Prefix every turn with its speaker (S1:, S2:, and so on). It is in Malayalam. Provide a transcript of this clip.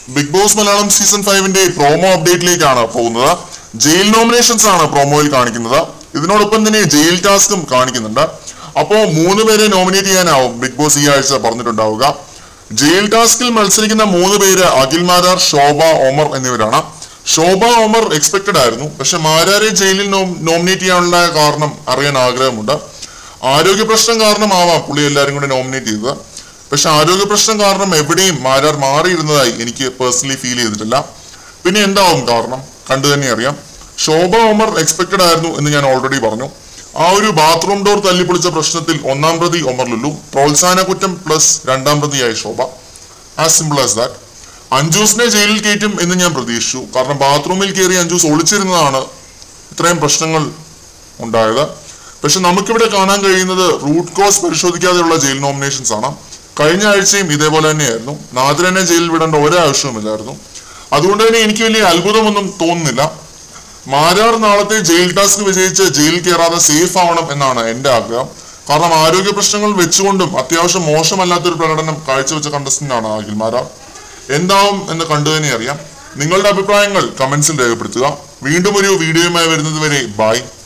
S1: ബിഗ് ബോസ് മലയാളം സീസൺ ഫൈവിന്റെ പ്രോമോ അപ്ഡേറ്റിലേക്കാണ് പോകുന്നത് ജയിൽ നോമിനേഷൻസ് ആണ് പ്രോമോയിൽ കാണിക്കുന്നത് ഇതിനോടൊപ്പം തന്നെ ജയിൽ ടാസ്കും കാണിക്കുന്നുണ്ട് അപ്പോ മൂന്ന് പേരെ നോമിനേറ്റ് ചെയ്യാനാവും ബിഗ് ബോസ് ഈ ആഴ്ച പറഞ്ഞിട്ടുണ്ടാവുക ജയിൽ ടാസ്കിൽ മത്സരിക്കുന്ന മൂന്ന് പേര് അഖിൽ മാരാർ ശോഭ ഒമർ എന്നിവരാണ് ശോഭ ഒമർ എക്സ്പെക്ടഡ് ആയിരുന്നു പക്ഷെ മാരാരെ ജയിലിൽ നോമിനേറ്റ് ചെയ്യാനുള്ള കാരണം അറിയാൻ ആഗ്രഹമുണ്ട് ആരോഗ്യ പ്രശ്നം കാരണമാവാം പുള്ളി എല്ലാവരും കൂടെ നോമിനേറ്റ് ചെയ്തത് പക്ഷെ ആരോഗ്യ പ്രശ്നം കാരണം എവിടെയും മാരാർ മാറിയിരുന്നതായി എനിക്ക് പേഴ്സണലി ഫീൽ ചെയ്തിട്ടില്ല പിന്നെ എന്താവും കാരണം കണ്ടു തന്നെ അറിയാം ശോഭ ഒമർ എക്സ്പെക്ടഡ് ആയിരുന്നു എന്ന് ഞാൻ ഓൾറെഡി പറഞ്ഞു ആ ഒരു ബാത്റൂം ഡോർ തല്ലിപ്പൊളിച്ച പ്രശ്നത്തിൽ ഒന്നാം പ്രതി ഒമർ ലുല്ലു പ്രോത്സാഹന കുറ്റം പ്ലസ് രണ്ടാം പ്രതിയായി Shobha as simple as that അഞ്ജൂസിനെ ജയിലിൽ കയറ്റും എന്ന് ഞാൻ പ്രതീക്ഷിച്ചു കാരണം ബാത്റൂമിൽ കയറി അഞ്ജൂസ് ഒളിച്ചിരുന്നതാണ് ഇത്രയും പ്രശ്നങ്ങൾ ഉണ്ടായത് പക്ഷെ നമുക്കിവിടെ കാണാൻ കഴിയുന്നത് റൂട്ട് കോസ് പരിശോധിക്കാതെയുള്ള ജയിൽ നോമിനേഷൻസ് ആണ് കഴിഞ്ഞ ആഴ്ചയും ഇതേപോലെ തന്നെയായിരുന്നു നാദിരനെ ജയിലിൽ വിടേണ്ട ഒരാവശ്യവുമില്ലായിരുന്നു അതുകൊണ്ട് തന്നെ എനിക്ക് വലിയ അത്ഭുതമൊന്നും തോന്നുന്നില്ല മാരാർ നാളത്തെ ജയിൽ ടാസ്ക് വിജയിച്ച് ജയിലിൽ കയറാതെ സേഫ് ആവണം എന്നാണ് എന്റെ ആഗ്രഹം കാരണം ആരോഗ്യ പ്രശ്നങ്ങൾ വെച്ചുകൊണ്ടും അത്യാവശ്യം മോശമല്ലാത്തൊരു പ്രകടനം കാഴ്ചവെച്ച കണ്ടസ്റ്റന്റ് ആണ് അഖിൽ മാരാർ എന്താവും എന്ന് കണ്ടു തന്നെ അറിയാം നിങ്ങളുടെ അഭിപ്രായങ്ങൾ കമന്റ്സിൽ രേഖപ്പെടുത്തുക വീണ്ടും ഒരു വീഡിയോയുമായി വരുന്നത് വരെ ബൈ